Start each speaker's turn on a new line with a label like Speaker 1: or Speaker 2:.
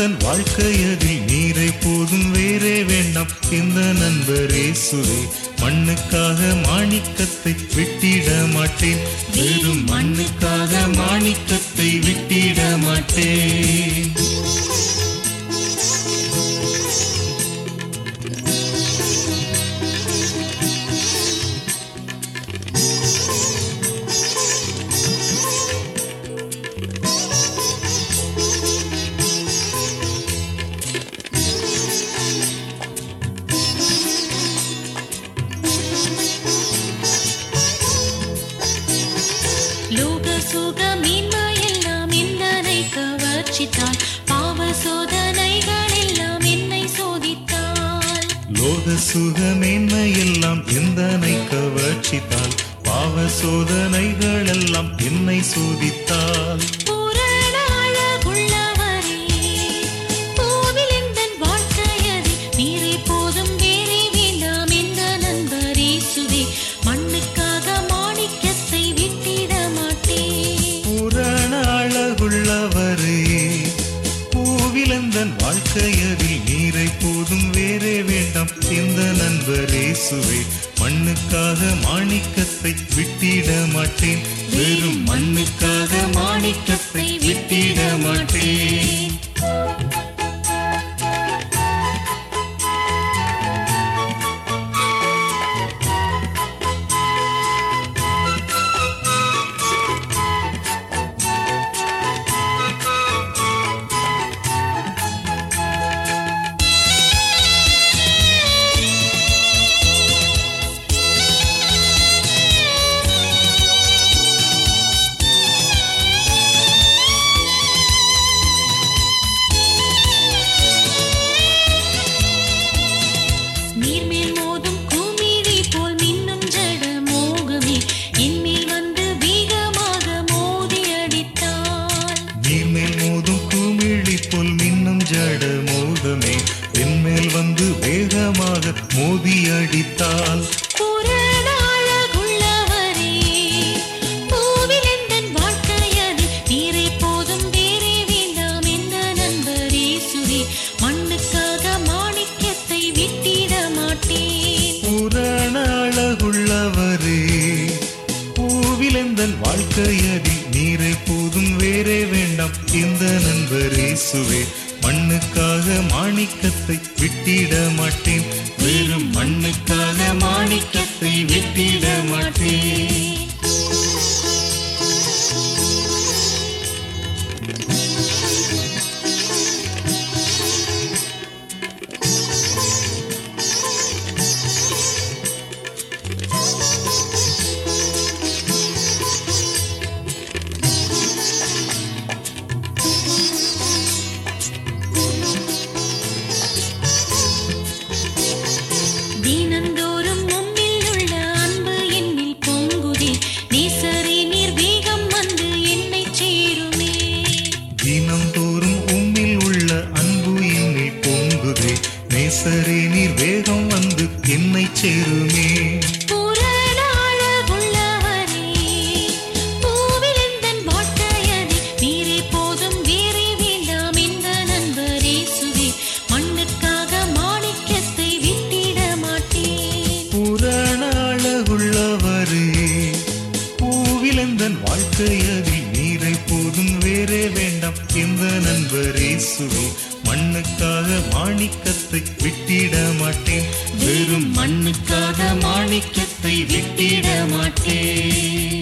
Speaker 1: பூவிலந்தன் வாழ்க்கையதில் நீரை போதும் வேறே வேண்டாம் இந்த நண்பர் இயேசுவே மண்ணுக்காக மாணிக்கத்தை விட்டிட மாட்டேன் வெறும் மண்ணுக்காக மாணிக்கத்தை விட்டிட மாட்டேன்
Speaker 2: லோக சுக மீன்மையெல்லாம் எந்தனை கவர்ச்சித்தாள் பாவ சோதனைகள் எல்லாம் என்னை சோதித்தாள்
Speaker 1: லோக சுகமேன்மை எல்லாம் எந்தனை கவர்ச்சித்தால் பாவ சோதனைகள் எல்லாம் என்னை சோதித்தால்
Speaker 2: பூரண அழகுள்ளவரே, பூவில் எந்தன் வாழ்க்கையது நீரே போதும் வேறே வேண்டாம் எந்த நண்பர் இயேசுவே மண்ணுக்காக மாணிக்கத்தை விட்டிட மாட்டேன்
Speaker 1: புராண அழகுள்ளவரே பூவிலந்தன் வாழ்க்கையதில் நீரை போதும் வேறே வேண்டாம் இந்த நண்பர் இயேசுவே மண்ணுக்காக மாணிக்கத்தை விட்டிட மாட்டேன் வெறும் மண்ணுக்காக மாணிக்கத்தை விட்டிட மாட்டேன்
Speaker 2: நீர்மேல் மோதும் குமிழி போல் மின்னும் ஜட மோகமே என்மேல் வந்து வேகமாக மோதி அடித்தாள்
Speaker 1: நீர்மேல் மோதும் குமிழி போல் மின்னும் ஜட மோகமே என்மேல் வந்து வேகமாக மோதி அடித்தால்
Speaker 2: பூரண அழகுள்ளவரே, பூவில் எந்தன் வாழ்க்கையது நீரே போதும் வேறே வேண்டாம் எந்த நண்பர் இயேசுவே மண்ணுக்காக மாணிக்கத்தை விட்டிட மாட்டேன்
Speaker 1: புராண அழகுள்ளவரே பூவிலந்தன் வாழ்க்கையதில் நீரை போதும் வேறே வேண்டாம் இந்த நண்பர் இயேசுவே மண்ணுக்காக மாணிக்கத்தை விட்டிட மாட்டேன் வெறும் மண்ணுக்காக மாணிக்கத்தை விட்டிட மாட்டேன்
Speaker 2: தினந்தோறும் உம்மில் உள்ள அன்பு என்னில் பொங்குதே நேசரே நீர் வேகம் வந்து என்னை சேருமே
Speaker 1: தினந்தோறும் உம்மில் உள்ள அன்பு என்னில் பொங்குதே நேசரே நீர் வேகம் வந்து என்னை சேருமே
Speaker 2: பூரண அழகுள்ளவரே, பூவில் எந்தன் வாழ்க்கையது நீரே போதும் வேறே வேண்டாம் எந்த நண்பர் இயேசுவே மண்ணுக்காக மாணிக்கத்தை விட்டிட மாட்டேன்
Speaker 1: புராண அழகுள்ளவரே பூவிலந்தன் வாழ்க்கையதில் நீரை போதும் வேறே வேண்டாம் இந்த நண்பர் இயேசுவே மண்ணுக்காக மாணிக்கத்தை விட்டிட மாட்டேன் வெறும் மண்ணுக்காக மாணிக்கத்தை விட்டிட மாட்டேன்